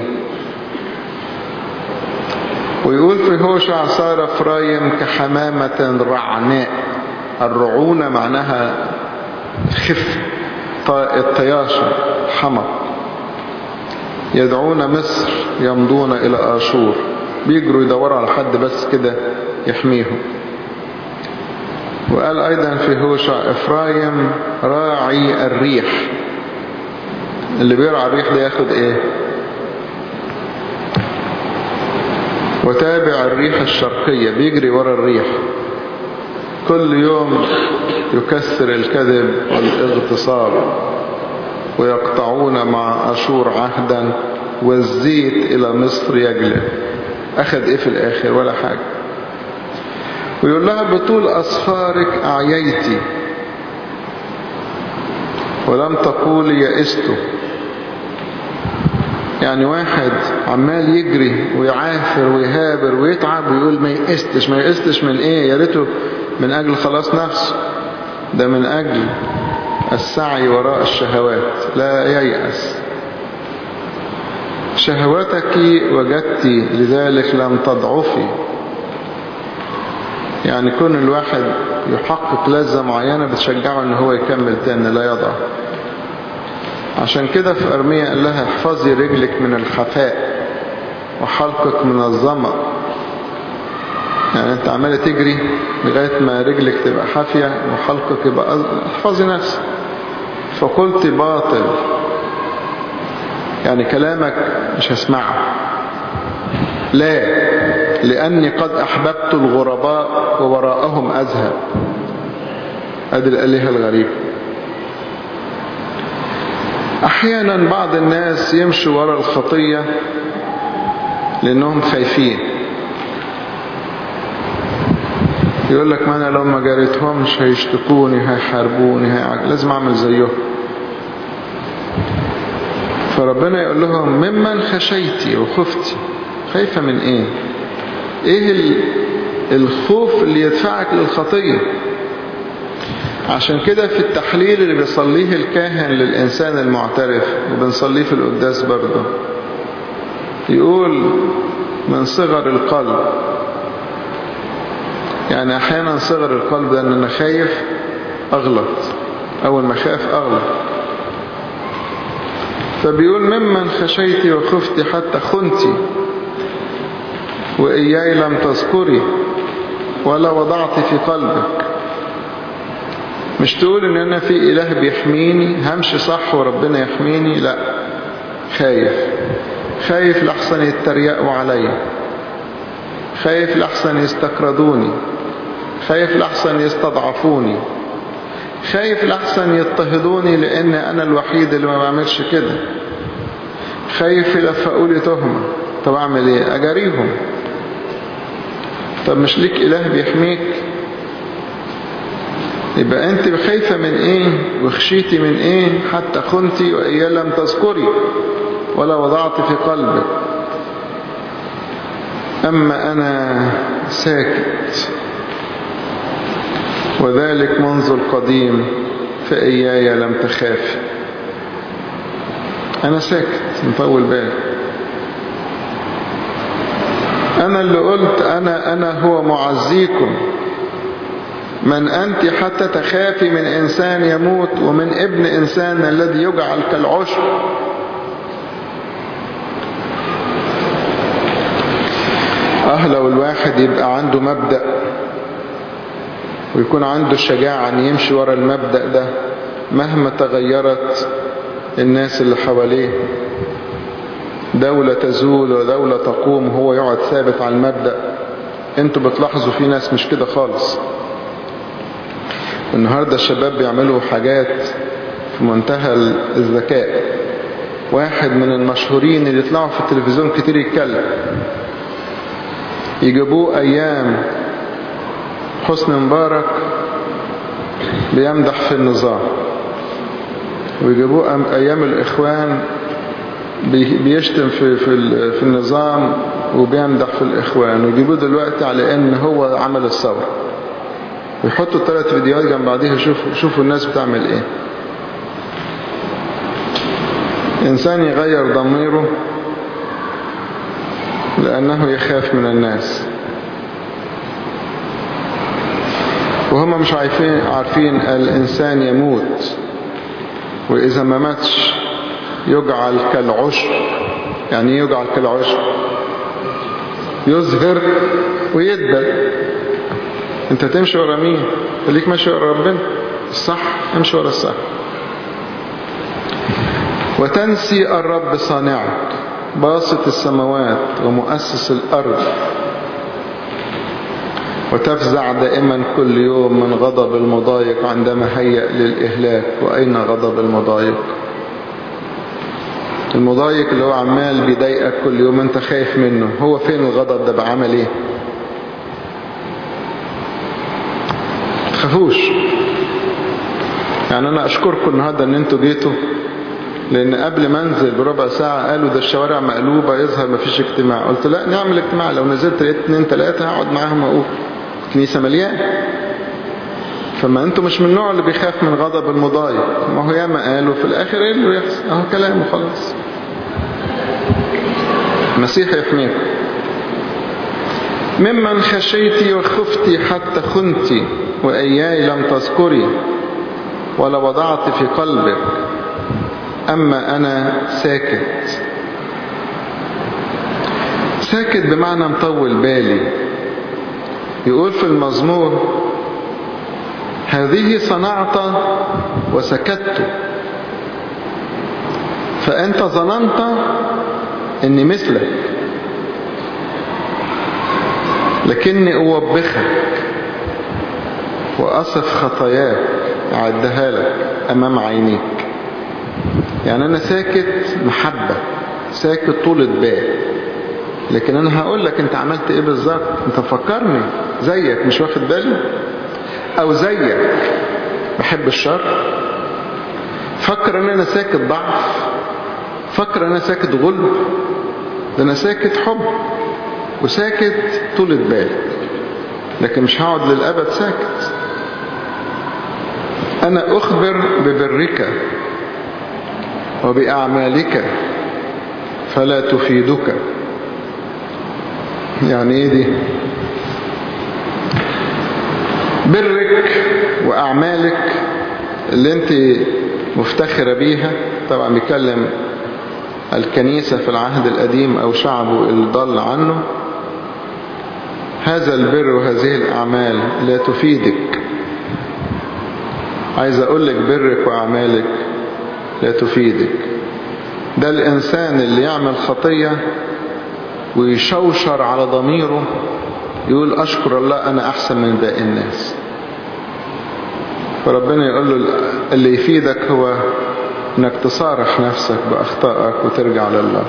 ويقول في هوشع صار فرايم كحمامة رعناء الرعونة معناها خف الطياشة حمق يدعون مصر يمضون إلى آشور بيجروا يدوروا على حد بس كده يحميهم وقال أيضا في هوشع إفرايم راعي الريح اللي بيرعى الريح ده ياخد ايه وتابع الريح الشرقية بيجري ورا الريح كل يوم يكسر الكذب والاغتصاب ويقطعون مع أشور عهدا والزيت إلى مصر يجلب أخذ إيه في الآخر ولا حاجة ويقول لها بطول أصفارك أعييتي ولم تقول يئست يعني واحد عمال يجري ويعافر ويهابر ويتعب ويقول ما يئستش ما يئستش من ايه يا ريته من اجل خلاص نفسه ده من اجل السعي وراء الشهوات لا ييأس شهوتك وجدت لذلك لم تضعفي يعني كون الواحد يحقق لذة معينة بتشجعه ان هو يكمل تاني لا يضعف عشان كده في أرمية قال لها احفظي رجلك من الخفاء وحلقك من الظمأ يعني انت عمالة تجري لغاية ما رجلك تبقى حافية وحلقك يبقى احفظي نفسك فقلت باطل يعني كلامك مش هسمعه لا لأني قد أحببت الغرباء ووراءهم أذهب هذه الآلهة الغريبة أحيانا بعض الناس يمشوا وراء الخطية لأنهم خايفين يقول لك ما أنا لو ما جاريتهمش هيشتكوني هيحاربوني هيعج... لازم أعمل زيهم فربنا يقول لهم ممن خشيتي وخفتي خايفة من ايه ايه الخوف اللي يدفعك للخطية عشان كده في التحليل اللي بيصليه الكاهن للإنسان المعترف وبنصليه في القداس برضه يقول من صغر القلب يعني أحيانا صغر القلب ده أن أنا خايف أغلط أول ما خاف أغلط فبيقول ممن خشيتي وخفتي حتى خنتي وإياي لم تذكري ولا وضعت في قلبك مش تقول ان انا في اله بيحميني همشي صح وربنا يحميني لا خايف خايف لحسن يتريقوا عليا خايف لحسن يستقردوني خايف لحسن يستضعفوني خايف لحسن يضطهدوني لان انا الوحيد اللي ما بعملش كده خايف يلفقوا لي تهمة طب اعمل ايه اجاريهم طب مش ليك اله بيحميك يبقى انت خايفة من ايه وخشيتي من ايه حتى خنتي وايا لم تذكري ولا وضعت في قلبك اما انا ساكت وذلك منذ القديم فإياي لم تخافي أنا ساكت مطول بالي أنا اللي قلت أنا أنا هو معزيكم من أنت حتى تخافي من إنسان يموت ومن ابن إنسان الذي يجعل كالعشب أه لو الواحد يبقى عنده مبدأ ويكون عنده الشجاعة أن يمشي ورا المبدأ ده مهما تغيرت الناس اللي حواليه دولة تزول ودولة تقوم وهو يقعد ثابت على المبدأ انتوا بتلاحظوا في ناس مش كده خالص النهاردة الشباب بيعملوا حاجات في منتهى الذكاء واحد من المشهورين اللي يطلعوا في التلفزيون كتير يتكلم يجيبوه ايام حسن مبارك بيمدح في النظام ويجيبوه ايام الاخوان بيشتم في في في النظام وبيمدح في الاخوان ويجيبوه دلوقتي على ان هو عمل الثوره ويحطوا الثلاث فيديوهات جنب بعضيها شوفوا شوفوا الناس بتعمل ايه انسان يغير ضميره لانه يخاف من الناس وهم مش عارفين عارفين الانسان يموت واذا ما ماتش يجعل كالعشب يعني يجعل كالعشب يزهر ويدبل انت تمشي ورا مين خليك ماشي ورا ربنا الصح امشي ورا الصح وتنسي الرب صانعك باسط السماوات ومؤسس الأرض وتفزع دائما كل يوم من غضب المضايق عندما هيأ للإهلاك وأين غضب المضايق المضايق اللي هو عمال بيضايقك كل يوم انت خايف منه هو فين الغضب ده بعمل ايه تخافوش يعني انا اشكركم النهارده ان انتوا جيتوا لان قبل ما انزل بربع ساعة قالوا ده الشوارع مقلوبة يظهر ما فيش اجتماع قلت لا نعمل اجتماع لو نزلت لقيت اتنين تلاتة هقعد معاهم واقول كنيسة مليان فما انتوا مش من النوع اللي بيخاف من غضب المضايق ما هو ياما قالوا في الاخر ايه اللي يحصل اهو كلام وخلاص المسيح يحميكم ممن خشيتي وخفتي حتى خنتي وإياي لم تذكري ولا وضعت في قلبك أما أنا ساكت ساكت بمعنى مطول بالي يقول في المزمور هذه صنعت وسكت فأنت ظننت أني مثلك لكني أوبخك وأصف خطاياك أعدها لك أمام عينيك يعني أنا ساكت محبة ساكت طولة بال لكن أنا هقول لك أنت عملت إيه بالظبط أنت فكرني زيك مش واخد بالي أو زيك بحب الشر فكر أن أنا ساكت ضعف فكر أنا ساكت غلب ده أنا ساكت حب وساكت طولة بال لكن مش هقعد للأبد ساكت أنا أخبر ببرك وبأعمالك فلا تفيدك يعني ايه دي برك وأعمالك اللي انت مفتخرة بيها طبعا بيكلم الكنيسة في العهد القديم أو شعبه اللي ضل عنه هذا البر وهذه الأعمال لا تفيدك عايز أقول لك برك وأعمالك لا تفيدك ده الإنسان اللي يعمل خطية ويشوشر على ضميره يقول أشكر الله أنا أحسن من باقي الناس فربنا يقول له اللي يفيدك هو انك تصارح نفسك بأخطائك وترجع لله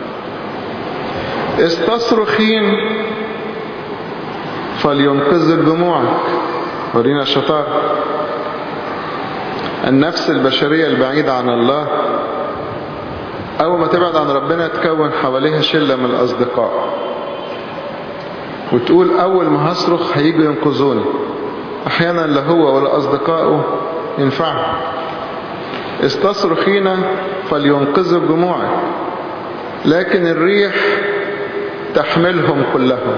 استصرخين فلينقذ دموعك ورينا الشطار النفس البشرية البعيدة عن الله أول ما تبعد عن ربنا تكون حواليها شلة من الأصدقاء وتقول أول ما هصرخ هيجوا ينقذوني أحيانا لا هو ولا أصدقائه ينفعه استصرخين فلينقذوا جموعك لكن الريح تحملهم كلهم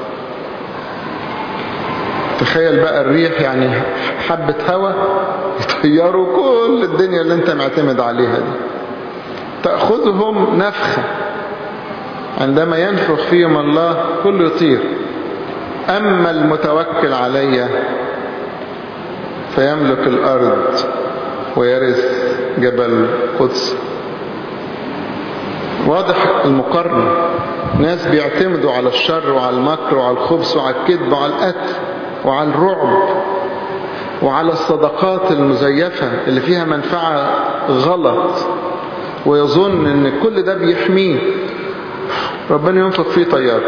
تخيل بقى الريح يعني حبة هوا يطيروا كل الدنيا اللي انت معتمد عليها دي تأخذهم نفخة عندما ينفخ فيهم الله كله يطير أما المتوكل علي فيملك الأرض ويرث جبل قدس واضح المقارنة ناس بيعتمدوا على الشر وعلى المكر وعلى الخبث وعلى الكذب وعلى القتل وعلى الرعب وعلى الصدقات المزيفة اللي فيها منفعة غلط ويظن ان كل ده بيحميه ربنا ينفق فيه طيار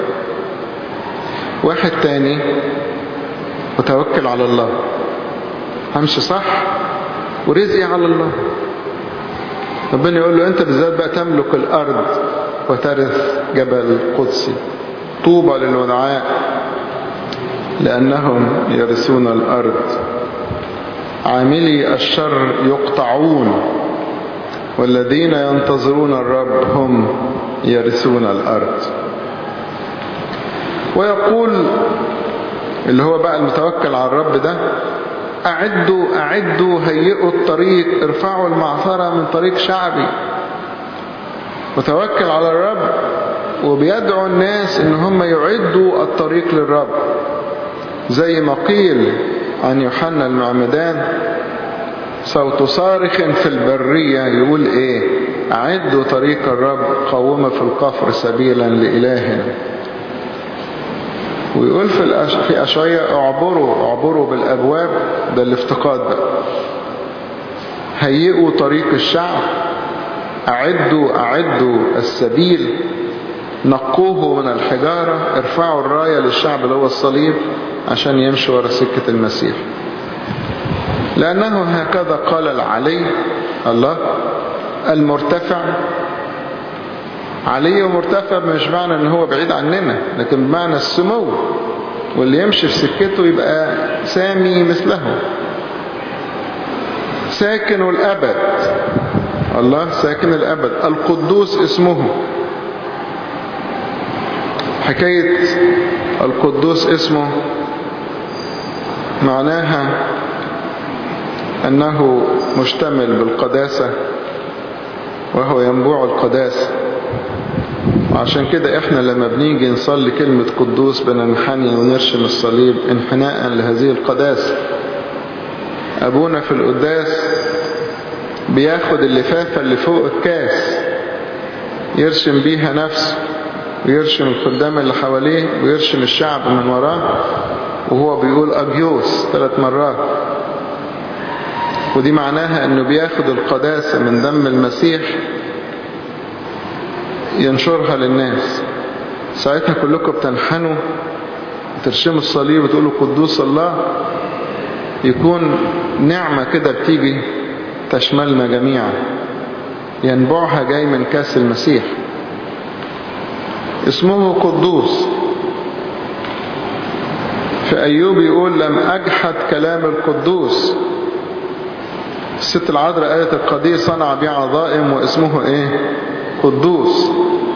واحد تاني متوكل على الله همشي صح ورزقي على الله ربنا يقول له انت بالذات بقى تملك الارض وترث جبل قدسي طوبى للودعاء لانهم يرثون الارض عاملي الشر يقطعون والذين ينتظرون الرب هم يرثون الارض ويقول اللي هو بقى المتوكل على الرب ده أعدوا أعدوا هيئوا الطريق ارفعوا المعثرة من طريق شعبي متوكل على الرب وبيدعو الناس ان هم يعدوا الطريق للرب زي ما قيل عن يوحنا المعمدان صوت صارخ في البرية يقول ايه اعدوا طريق الرب قوم في القفر سبيلا لإلهنا ويقول في, الأش... في أشعية اعبروا اعبروا بالأبواب ده الافتقاد بقى هيئوا طريق الشعب أعدوا أعدوا السبيل نقوه من الحجارة ارفعوا الراية للشعب اللي هو الصليب عشان يمشي ورا سكة المسيح لأنه هكذا قال العلي الله المرتفع علي ومرتفع مش معنى ان هو بعيد عننا لكن بمعنى السمو واللي يمشي في سكته يبقى سامي مثله ساكن الأبد الله ساكن الأبد القدوس اسمه حكاية القدوس اسمه معناها أنه مشتمل بالقداسة وهو ينبوع القداسة وعشان كده احنا لما بنيجي نصلي كلمة قدوس بننحني ونرشم الصليب انحناء لهذه القداسة أبونا في القداس بياخد اللفافة اللي فوق الكاس يرشم بيها نفسه ويرشم الخدام اللي حواليه ويرشم الشعب من وراه وهو بيقول أجيوس ثلاث مرات ودي معناها انه بياخد القداسة من دم المسيح ينشرها للناس ساعتها كلكم بتنحنوا ترشموا الصليب وتقولوا قدوس الله يكون نعمة كده بتيجي تشملنا جميعا ينبعها جاي من كاس المسيح اسمه قدوس في أيوب يقول لم أجحد كلام القدوس الست العذراء قالت القدير صنع بي عظائم واسمه ايه قدوس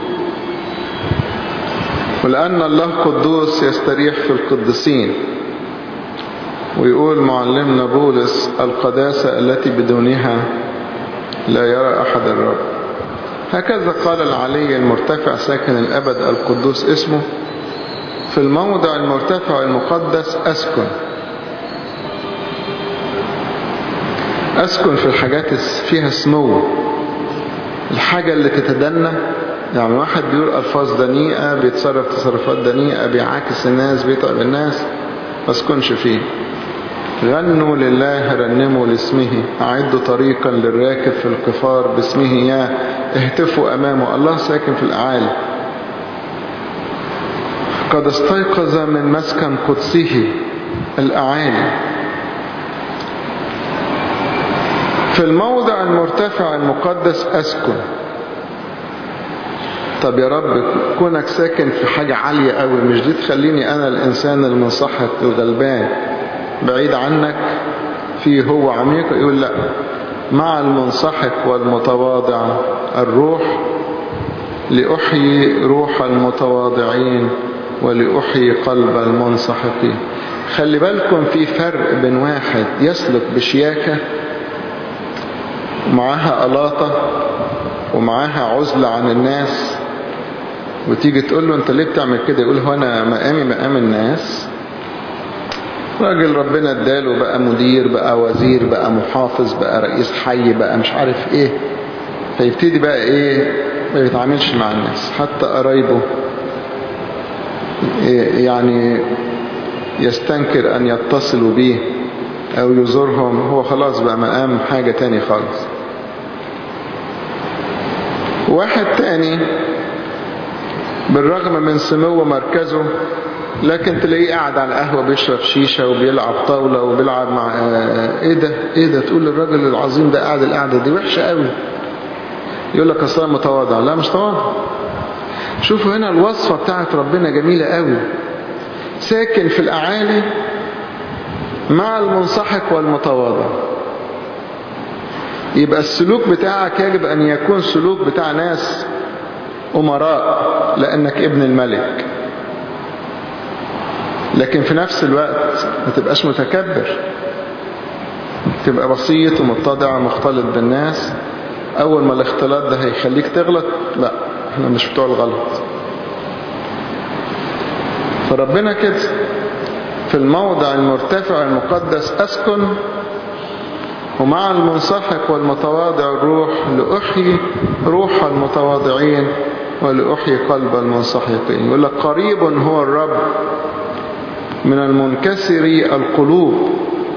ولأن الله قدوس يستريح في القدسين ويقول معلمنا بولس القداسة التي بدونها لا يرى أحد الرب هكذا قال العلي المرتفع ساكن الأبد القدوس اسمه في الموضع المرتفع المقدس أسكن أسكن في الحاجات فيها سمو الحاجة اللي تتدنى يعني واحد بيقول ألفاظ دنيئة بيتصرف تصرفات دنيئة بيعاكس الناس بيتعب الناس ما اسكنش فيه غنوا لله رنموا لاسمه أعدوا طريقا للراكب في القفار باسمه يا اهتفوا أمامه الله ساكن في الأعالي قد استيقظ من مسكن قدسه الأعالي في الموضع المرتفع المقدس أسكن طب يا رب كونك ساكن في حاجة عالية قوي مش دي تخليني أنا الإنسان المنصحك الغلبان بعيد عنك فيه هو عميق يقول لا مع المنصحك والمتواضع الروح لأحيي روح المتواضعين ولأحيي قلب المنصحقين خلي بالكم في فرق بين واحد يسلك بشياكة ومعاها ألاطة ومعاها عزلة عن الناس وتيجي تقول له انت ليه بتعمل كده يقول هو انا مقامي مقام الناس راجل ربنا اداله بقى مدير بقى وزير بقى محافظ بقى رئيس حي بقى مش عارف ايه فيبتدي بقى ايه ما يتعاملش مع الناس حتى قرايبه يعني يستنكر ان يتصلوا بيه او يزورهم هو خلاص بقى مقام حاجة تاني خالص واحد تاني بالرغم من سمو مركزه لكن تلاقيه قاعد على القهوة بيشرب شيشة وبيلعب طاولة وبيلعب مع ايه ده ايه ده تقول للراجل العظيم ده قاعد القعدة دي وحشة قوي يقول لك اصلا متواضع لا مش تواضع شوفوا هنا الوصفة بتاعت ربنا جميلة قوي ساكن في الأعالي مع المنصحك والمتواضع يبقى السلوك بتاعك يجب أن يكون سلوك بتاع ناس أمراء لأنك ابن الملك لكن في نفس الوقت ما تبقاش متكبر تبقى بسيط ومتضع ومختلط بالناس أول ما الاختلاط ده هيخليك تغلط لا احنا مش بتوع الغلط فربنا كده في الموضع المرتفع المقدس أسكن ومع المنسحق والمتواضع الروح لأحيي روح المتواضعين ولأحيي قلب المنسحقين يقول لك قريب هو الرب من المنكسر القلوب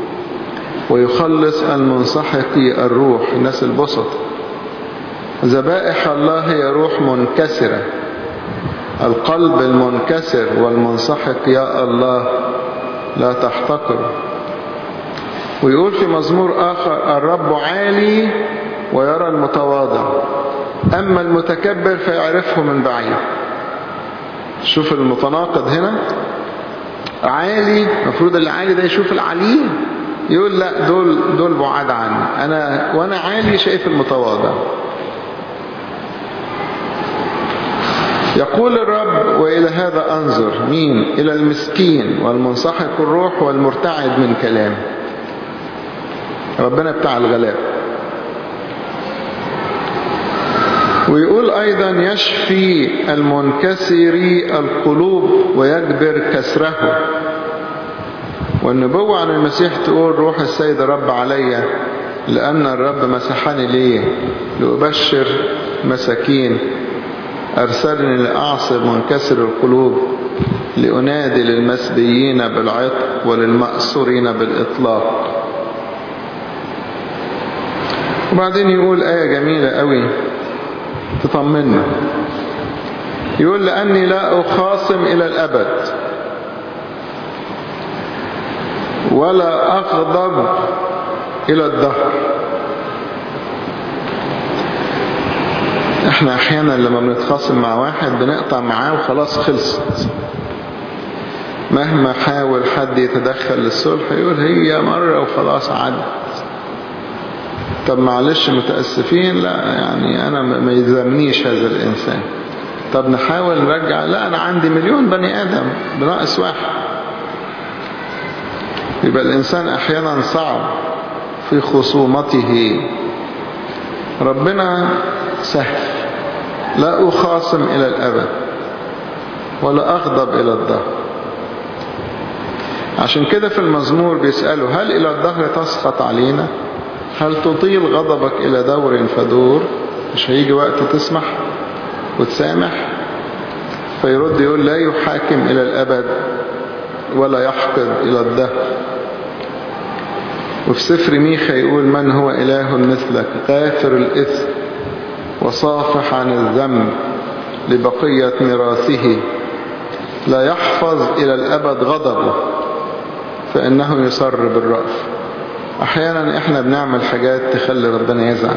ويخلص المنسحق الروح الناس البسط ذبائح الله هي روح منكسرة القلب المنكسر والمنسحق يا الله لا تحتقر ويقول في مزمور آخر الرب عالي ويرى المتواضع أما المتكبر فيعرفه من بعيد شوف المتناقض هنا عالي المفروض العالي ده يشوف العليين يقول لا دول دول بعاد عني انا وانا عالي شايف المتواضع يقول الرب والى هذا انظر مين الى المسكين والمنسحق الروح والمرتعد من كلامه ربنا بتاع الغلاب ويقول أيضا يشفي المنكسر القلوب ويجبر كسره والنبوة عن المسيح تقول روح السيد رب علي لأن الرب مسحني ليه لأبشر مساكين أرسلني لأعصب منكسر القلوب لأنادي للمسبيين بالعتق وللمأسورين بالإطلاق وبعدين يقول آية جميلة قوي تطمنا يقول لأني لا أخاصم إلى الأبد ولا أغضب إلى الدهر احنا احيانا لما بنتخاصم مع واحد بنقطع معاه وخلاص خلصت مهما حاول حد يتدخل للصلح يقول هي مرة وخلاص عدت طب معلش متأسفين لا يعني أنا ما يلزمنيش هذا الإنسان طب نحاول نرجع لا أنا عندي مليون بني آدم بناقص واحد يبقى الإنسان أحيانا صعب في خصومته ربنا سهل لا أخاصم إلى الأبد ولا أغضب إلى الدهر عشان كده في المزمور بيسألوا هل إلى الدهر تسخط علينا هل تطيل غضبك إلى دور فدور مش هيجي وقت تسمح وتسامح فيرد يقول لا يحاكم إلى الأبد ولا يحقد إلى الدهر وفي سفر ميخا يقول من هو إله مثلك غافر الإثم وصافح عن الذنب لبقية ميراثه لا يحفظ إلى الأبد غضبه فإنه يصر بالرأف أحيانا إحنا بنعمل حاجات تخلي ربنا يزعل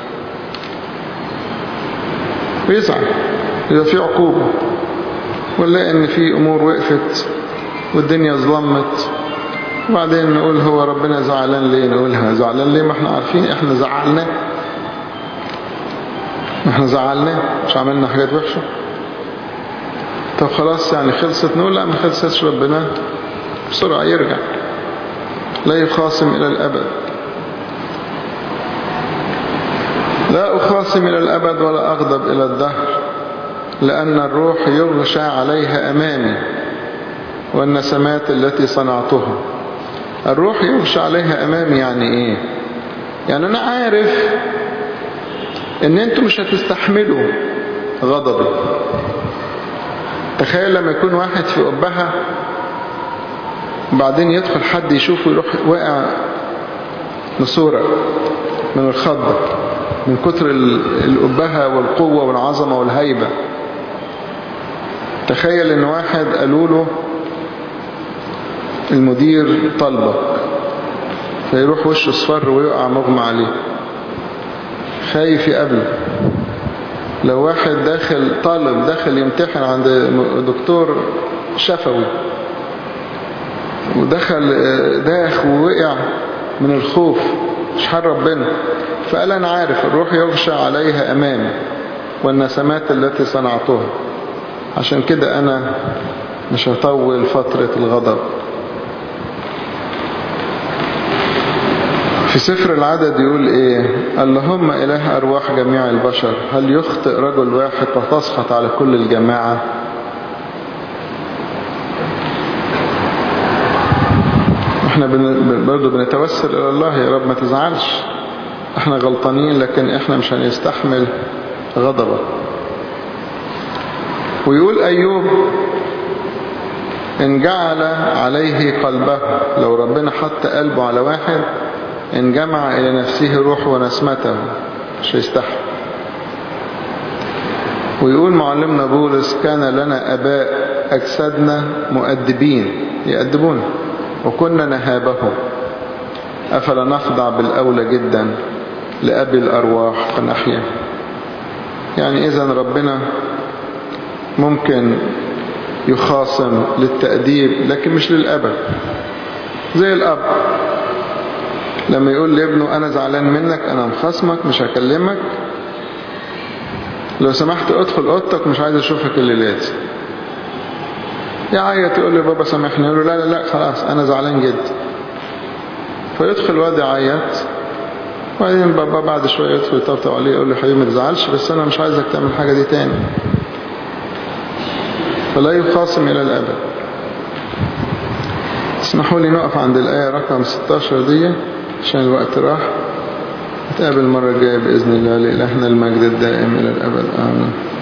ويزعل إذا في عقوبة ونلاقي إن في أمور وقفت والدنيا ظلمت وبعدين نقول هو ربنا زعلان ليه نقولها زعلان ليه ما احنا عارفين احنا زعلناه ما احنا زعلناه مش عملنا حاجات وحشة طب خلاص يعني خلصت نقول لا ما خلصتش ربنا بسرعة يرجع لا يخاصم إلى الأبد لا أخاصم إلى الأبد ولا أغضب إلى الدهر لأن الروح يغشى عليها أمامي والنسمات التي صنعتها الروح يغشى عليها أمامي يعني إيه يعني أنا عارف إن أنتم مش هتستحملوا غضبي تخيل لما يكون واحد في قبها وبعدين يدخل حد يشوفه يروح واقع نصورة من الخضة من كتر الأبهة والقوة والعظمة والهيبة تخيل ان واحد قالوا له المدير طلبك فيروح وشه اصفر ويقع مغمى عليه خايف يقابله لو واحد داخل طالب داخل يمتحن عند دكتور شفوي ودخل داخ ووقع من الخوف مش حال ربنا فقال أنا عارف الروح يغشى عليها أمامي والنسمات التي صنعتها عشان كده أنا مش هطول فترة الغضب في سفر العدد يقول ايه اللهم اله ارواح جميع البشر هل يخطئ رجل واحد فتسخط على كل الجماعة احنا بن... برضو بنتوسل الى الله يا رب ما تزعلش احنا غلطانين لكن احنا مش هنستحمل غضبك ويقول ايوب ان جعل عليه قلبه لو ربنا حط قلبه على واحد ان جمع الى نفسه روح ونسمته مش هيستحمل ويقول معلمنا بولس كان لنا اباء اجسادنا مؤدبين يأدبون وكنا نهابهم أفلا نخضع بالأولى جدا لأبي الأرواح فنحيا يعني إذا ربنا ممكن يخاصم للتأديب لكن مش للأبد زي الأب لما يقول لابنه أنا زعلان منك أنا مخاصمك مش هكلمك لو سمحت ادخل اوضتك مش عايز اشوفك الليلات يعيط يقول لي بابا سامحني يقول له لا لا لا خلاص انا زعلان جدا فيدخل الواد يعيط وبعدين بابا بعد شويه يدخل يطبطب عليه يقول له حبيبي ما تزعلش بس انا مش عايزك تعمل حاجه دي تاني فلا يخاصم الى الابد اسمحوا لي نقف عند الايه رقم 16 دي عشان الوقت راح نتقابل المره الجايه باذن الله لالهنا المجد الدائم الى الابد امين